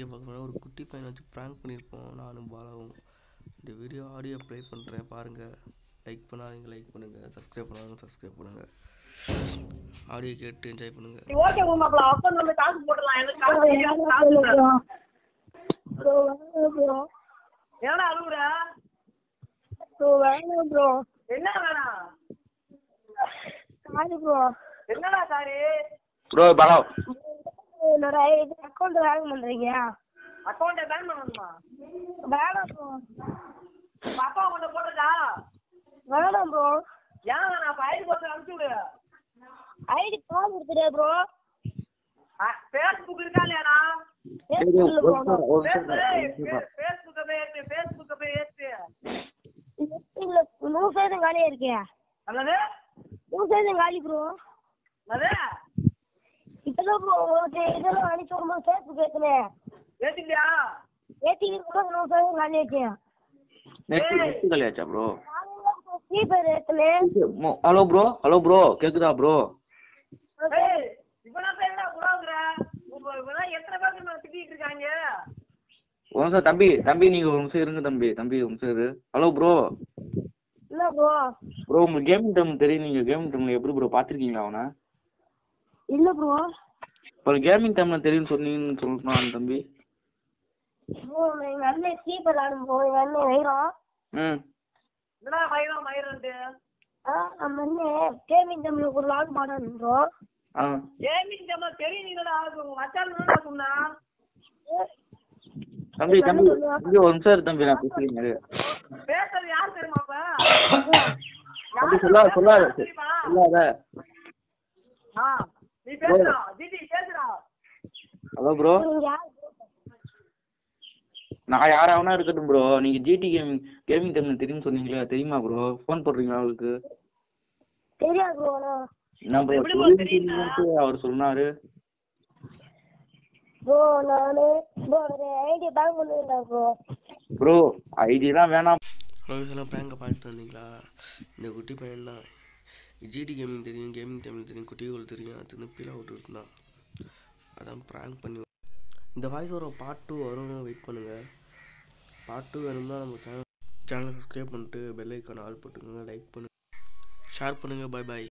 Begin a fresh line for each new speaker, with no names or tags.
Video பார்க்கணும் ஒரு குட்டி பையனை வச்சு ப்ராங்க் பண்ணியிருப்போம் நானும் பாலாவும் இந்த வீடியோ ஆடியோ ப்ளே பண்ணுறேன் பாருங்கள் லைக் பண்ணாதீங்க லைக் பண்ணுங்கள் சப்ஸ்கிரைப் பண்ணாதீங்க சப்ஸ்கிரைப் பண்ணுங்கள் ஆடியோ கேட்டு என்ஜாய் பண்ணுங்கள்
ஓகே மாப்பிள அக்கௌண்ட் வந்து காசு போடலாம் எனக்கு காசு தெரியாது, காசு இல்ல.
ப்ரோ வேணாம் ப்ரோ
என்னடா அழுகுற
ப்ரோ வேணாம் ப்ரோ
என்ன வேணாம்
சாரி ப்ரோ
என்னடா சாரி
ப்ரோ பாலா
என்னோட ஐடி அக்கௌண்ட் ஹேக் பண்ணுறீங்க
அக்கௌண்ட்டை பேன் பண்ணணுமா
வேணாம் ப்ரோ
உங்க அப்பா உன்கிட்ட போட்டதா
வேணாம் ப்ரோ
ஏன் வேணாம் அப்ப ஐடி போட்டு அனுப்பிச்சு விடு
ஐடி கால் கொடுத்துட்டே ப்ரோ
ஃபேஸ்புக் இருக்கா இல்லையாடா
இல்லை ப்ரோ
ஃபேஸ்புக்கை போய் ஏற்று ஃபேஸ்புக்கை போய் ஏற்று
இல்லை நூறு சதவீதம் காலியாக இருக்கே
நல்லது
நூறு சதவீதம் காலி ப்ரோ
நல்லது
இப்போதான் ப்ரோ உங்களுக்கு இதெல்லாம் அனுப்பிச்சு வரும்போது ஃபேஸ்புக் ஏற்றுனேன்
ஏத்திட்டியா
ஏற்றி இருக்கும்போது நூறு சதவீதம் காலி ஆச்சு
நெக்ஸ்ட் நெக்ஸ்ட் கல்யாச்சா ப்ரோ
ஃப்ரீ ஃபயர் ஏற்றுனேன்
ஹலோ ப்ரோ ஹலோ ப்ரோ கேக்குதா ப்ரோ
ஏய் இவனா பேர் என்ன குடாங்குற இவனா எத்தனை பேருக்கு நான் திட்டிட்டு இருக்காங்க
ஒரு நிமிஷம் தம்பி தம்பி நீங்க ஒரு நிமிஷம் இருங்க தம்பி தம்பி ஒரு நிமிஷம் இரு ஹலோ ப்ரோ
இல்லை ப்ரோ
ப்ரோ உங்களுக்கு கேமிங் டைம் தெரியும் நீங்க கேமிங் டைம்ல எப்படி ப்ரோ பாத்திருக்கீங்களா அவனை
இல்லை ப்ரோ
ஒரு கேமிங் டைம்ல தெரியும்னு சொன்னீங்கன்னு சொல்றான் தம்பி
ப்ரோ எங்கள் அண்ணன் ஃப்ரீ ஃபயர் ஆடும் ப்ரோ எங்கள் அண்ணன் வைரம்
ம்
என்னடா மயிரம் மயிரன்ட்டு
ஆ நம்ம அண்ணன் கேமிங் தமிழ் ஒரு லாக் மாடணும் ப்ரோ
ஆ
கேமிங் ஜாமா தெரியும் நீங்கடா உங்க மச்சான் என்னடா சொன்னா
தம்பி தம்பி தம்பி ஒரு நிமிஷம் இரு தம்பி நான் பேசுறீங்க இரு.
பேசுறது யார் தெரியுமா அப்ப
தம்பி சொல்லாத சொல்லாத
தெரியுமா?
சொல்லாத
ஆ நீ பேசுடா ஜிடி பேசுடா
ஹலோ ப்ரோ
நீங்க யார் bro?
நான் யாராவனா இருக்கட்டும் ப்ரோ நீங்க ஜிடி கேமிங் கேமிங் டைம்ல தெரியும்னு சொன்னீங்களா தெரியுமா ப்ரோ ஃபோன் போடுறீங்களா அவருக்கு
தெரியாது ப்ரோ ஆனால்
என்ன ப்ரோ
எப்படி bro
தெரியும்னு அவர் சொன்னாரு
ப்ரோ நான் ப்ரோ ஒரு ஐடி பேங்க் பண்ணிருந்தேன் ப்ரோ
ப்ரோ ஐடிலாம் வேணாம்
ஹலோ எல்லாம் ப்ராங்கை பார்த்துட்டு வந்தீங்களா இந்த குட்டி பையன் தான் ஜிடி கேமிங் தெரியும் கேமிங் டைமில் தெரியும் குட்டிகள் தெரியும் அது நிப்பிலாம் விட்டுருக்குண்ணா அதான் ப்ராங்க் பண்ணி இந்த வாய்ஸ் ஒரு பார்ட் டூ வரும்னு வெயிட் பண்ணுங்கள் பார்ட் டூ வேணும்னா நம்ம சேனல் சேனலை சப்ஸ்கிரைப் பண்ணிட்டு பெல் ஐக்கான் ஆல் போட்டுக்கோங்க லைக் பண்ணுங்கள் ஷேர் பண்ணுங்கள் பை பாய்